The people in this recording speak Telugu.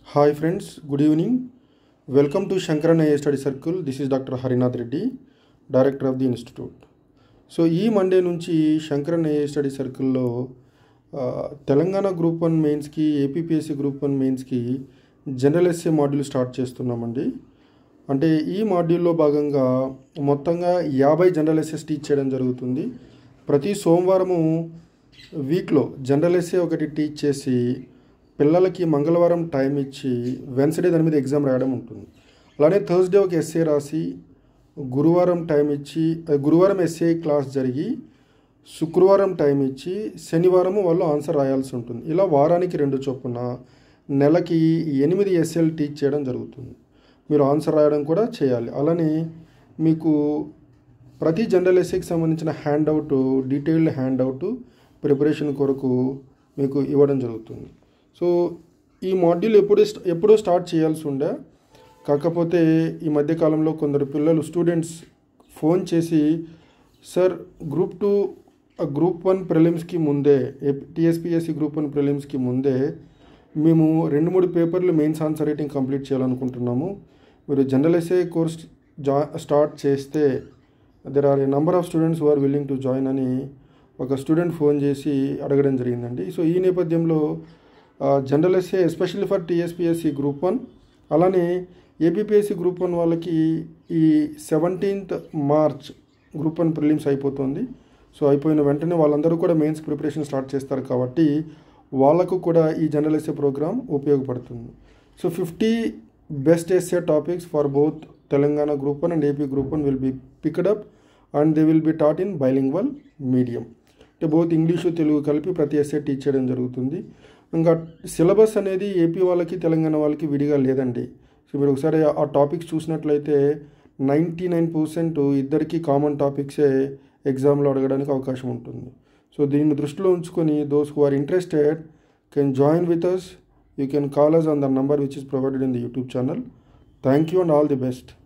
hi friends good evening welcome to Shankaran IA study circle this is doctor Harinath Reddy director of the institute so ఈ మండే నుంచి శంకరన్ ఐఏ స్టడీ సర్కిల్లో ఆ, తెలంగాణ గ్రూప్ వన్ మెయిన్స్కి ఏపీపీఎస్సీ గ్రూప్ వన్ మెయిన్స్కి జనరల్ ఎస్ఏ మాడ్యూల్ స్టార్ట్ చేస్తున్నామండి అంటే ఈ మాడ్యూల్లో భాగంగా మొత్తంగా యాభై జనరల్ ఎస్ఎస్ టీచ్ చేయడం జరుగుతుంది ప్రతి సోమవారము వీక్లో జనరల్ ఎస్ఏ ఒకటి టీచ్ చేసి పిల్లలకి మంగళవారం టైం ఇచ్చి వెన్స్డే దాని మీద ఎగ్జామ్ రాయడం ఉంటుంది అలానే థర్స్డే ఒక ఎస్ఏ రాసి గురువారం టైం ఇచ్చి ఆ, గురువారం ఎస్ఏ క్లాస్ జరిగి శుక్రవారం టైం ఇచ్చి శనివారం వాళ్ళు ఆన్సర్ రాయాల్సి ఉంటుంది ఇలా వారానికి రెండు చొప్పున నెలకి ఎనిమిది ఎస్ఏలు టీచ్ చేయడం జరుగుతుంది మీరు ఆన్సర్ రాయడం కూడా చేయాలి అలానే మీకు ప్రతి జనరల్ ఎస్ఏకి సంబంధించిన handout detailed handout preparation కొరకు మీకు ఇవ్వడం జరుగుతుంది సో ఈ మాడ్యూల్ ఎప్పుడు ఎప్పుడో స్టార్ట్ చేయాల్సి ఉండే కాకపోతే ఈ మధ్యకాలంలో కొందరు పిల్లలు స్టూడెంట్స్ ఫోన్ చేసి sir group two group one ప్రిలిమ్స్కి ముందే టీఎస్పిఎస్సి గ్రూప్ వన్ ప్రిలిమ్స్కి ముందే మేము రెండు మూడు పేపర్లు మెయిన్స్ ఆన్సర్ రైటింగ్ కంప్లీట్ చేయాలనుకుంటున్నాము మీరు జనరల్ ఎస్ఏ కోర్స్ జా స్టార్ట్ చేస్తే there are a number of students who are willing to join అని ఒక స్టూడెంట్ ఫోన్ చేసి అడగడం జరిగిందండి సో ఈ నేపథ్యంలో general SA especially for TSPSC group one అలానే ఏపీపీఎస్సి గ్రూప్ వన్ వాళ్ళకి ఈ seventeenth March group one prelims అయిపోతుంది సో అయిపోయిన వెంటనే వాళ్ళందరూ కూడా మెయిన్స్ ప్రిపరేషన్ స్టార్ట్ చేస్తారు కాబట్టి వాళ్ళకు కూడా ఈ జనరల్ ఎస్ఏ ప్రోగ్రామ్ ఉపయోగపడుతుంది so fifty best SA topics for both Telangana group one and AP group one will be picked up and they will be taught in bilingual medium అంటే బోత్ ఇంగ్లీషు తెలుగు కలిపి ప్రతి ఎస్ఏ టీచ్ చేయడం జరుగుతుంది ఇంకా సిలబస్ అనేది ఏపీ వాళ్ళకి తెలంగాణ వాళ్ళకి విడిగా లేదండి సో మీరు ఒకసారి ఆ టాపిక్స్ చూసినట్లయితే నైంటీ నైన్ పర్సెంట్ ఇద్దరికి కామన్ టాపిక్సే ఎగ్జామ్లో అడగడానికి అవకాశం ఉంటుంది సో దీన్ని దృష్టిలో ఉంచుకొని those who are interested can join with us you can call us on the number which is provided in the YouTube channel thank you and all the best